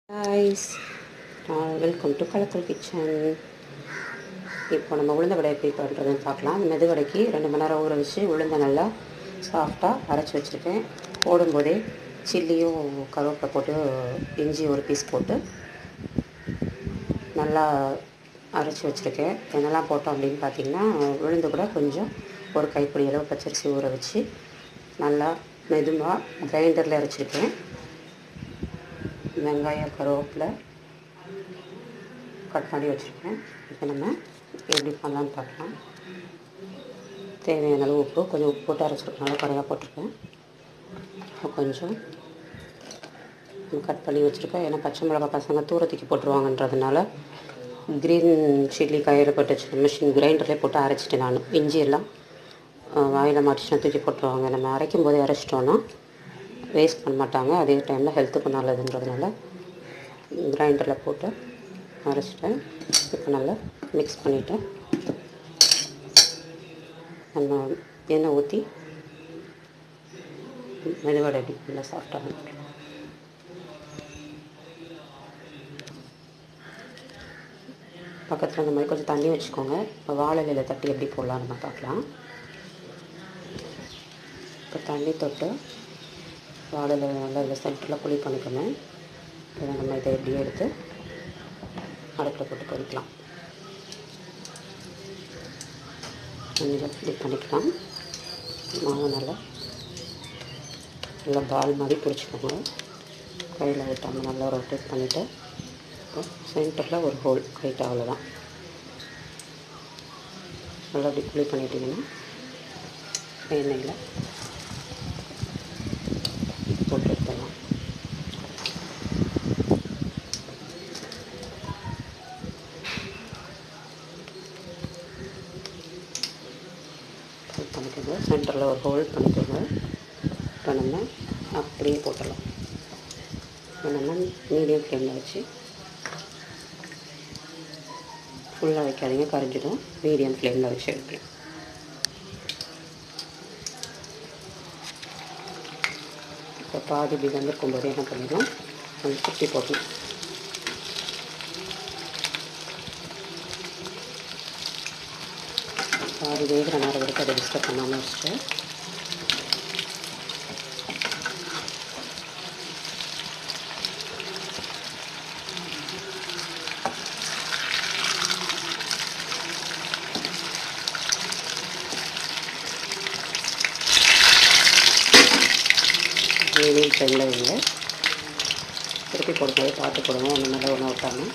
ஹாய்ஸ் welcome to Kalakkal kitchen இப்போ நம்ம உளுந்த வடை எப்படி பண்ணுறதுன்னு பார்க்கலாம் மெது வடைக்கு ரெண்டு மணி நேரம் ஊற வச்சு உளுந்த நல்லா சாஃப்டாக அரைச்சி வச்சுருக்கேன் போடும்போதே சில்லியும் கருவேப்பிலை போட்டு இஞ்சி ஒரு பீஸ் போட்டு நல்லா அரைச்சி வச்சுருக்கேன் என்னெல்லாம் போட்டோம் அப்படின்னு பார்த்தீங்கன்னா உளுந்து கூட கொஞ்சம் ஒரு கைப்பிடி அளவு பச்சரிசி ஊற வச்சு நல்லா மெதுவாக கிரைண்டரில் அரைச்சிருக்கேன் வெங்காயம் கருவேப்பிலை கட் பண்ணி வச்சுருக்கேன் இப்போ நம்ம எப்படி பண்ணலான்னு பார்க்கலாம் தேவையான அளவு உப்பு கொஞ்சம் உப்பு போட்டு அரைச்சிருக்கனால குறையாக போட்டிருக்கேன் இப்போ கொஞ்சம் கட் பண்ணி வச்சுருக்கேன் ஏன்னா பச்சை மிளகா பசங்க தூரத்துக்கு போட்டுருவாங்கன்றதுனால க்ரீன் சில்லி கையில் போட்டு வச்சு மிஷின் கிரைண்டர்லேயே போட்டு அரைச்சிட்டேன் நான் இஞ்சி எல்லாம் வாயில் மாட்டிச்சுனா தூக்கி போட்டுருவாங்க நம்ம அரைக்கும் போதே அரைச்சிட்டோன்னா வேஸ்ட் பண்ண மாட்டாங்க அதே டைமில் ஹெல்த்துக்கு நல்லதுன்றதுனால கிரைண்டரில் போட்டு அரைச்சிட்டேன் இப்போ நல்லா மிக்ஸ் பண்ணிவிட்டேன் நம்ம எண்ணெய் ஊற்றி மெதுவடை எப்படி நல்லா சாஃப்டாக பக்கத்தில் இந்த மாதிரி கொஞ்சம் தண்ணி வச்சுக்கோங்க இப்போ வாழை இலையில் தட்டி எப்படி போடலாம் நம்ம பார்க்கலாம் இப்போ தண்ணி தொட்டு வாழையில் நல்லா இதில் சென்டரில் புளி பண்ணிக்கணும் இதை நம்ம இதை எப்படியே எடுத்து அடுப்பில் போட்டு பொரிக்கலாம் கொஞ்சம் இப்படி பண்ணிக்கலாம் மாவு நல்லா நல்லா பால் மாதிரி பிடிச்சிக்கோங்க கையில் விட்டாமல் நல்லா ரொட்டேட் பண்ணிவிட்டு சென்டரில் ஒரு ஹோல் கைட் அவ்வளோதான் நல்லா அப்படி புளி பண்ணிட்டீங்கன்னா எண்ணெயில் போட்டு எடுத்துடலாம் பண்ணிக்கோங்க சென்டரில் ஒரு ஹோல்ட் பண்ணிக்கோங்க இப்போ நம்ம அப்படியே போட்டுடலாம் இப்போ நம்ம மீடியம் ஃப்ளேமில் வச்சு ஃபுல்லாக வைக்காதீங்க கரைஞ்சிடும் மீடியம் ஃப்ளேமில் வச்சு எடுக்கலாம் இப்போ பாதி இப்படி வந்திருக்கும் போது என்ன பண்ணிடலாம் கொஞ்சம் சுற்றி போட்டணும் பாதி வேகிற நேரம் வரைக்கும் அதை டிஸ்டர்ப் பண்ணாமல் வச்சுட்டு மீடியம் ஃப்ளேமில் வைங்க திருப்பி போடும்போது பார்த்து போடுவோம் ஒன்று மேலே ஒன்று விட்டாமல்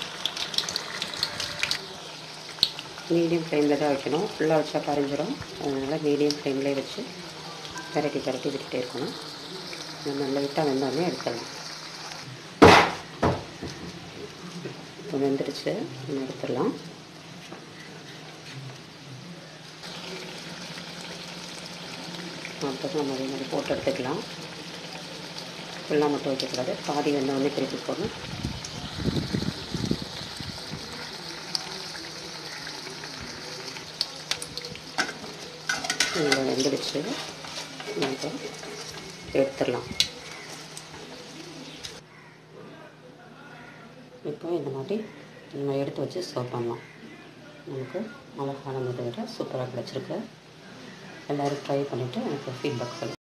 மீடியம் ஃப்ளேமில் தான் வைக்கணும் ஃபுல்லாக வச்சா கரைஞ்சிரும் அதனால் மீடியம் ஃப்ளேம்லேயே வச்சு கரட்டி கரட்டி விட்டுட்டே இருக்கணும் நல்லா விட்டால் வெந்தாலே எடுத்துடலாம் இப்போ வெந்துடுச்சு நம்ம எடுத்துடலாம் அப்புறம் நம்ம அதே மாதிரி போட்டு எடுத்துக்கலாம் ஃபுல்லாக மட்டும் வைக்கக்கூடாது பாதி வெந்த உடனே திருப்பி போடணும் இங்கே வெந்துடுச்சு இப்போ எடுத்துடலாம் இப்போ இந்த மாதிரி நம்ம எடுத்து வச்சு சர்வ் பண்ணலாம் நமக்கு அழகான விட சூப்பராக கிடச்சிருக்கு எல்லோரும் ட்ரை பண்ணிவிட்டு எனக்கு ஃபீட்பேக் சொல்லுங்கள்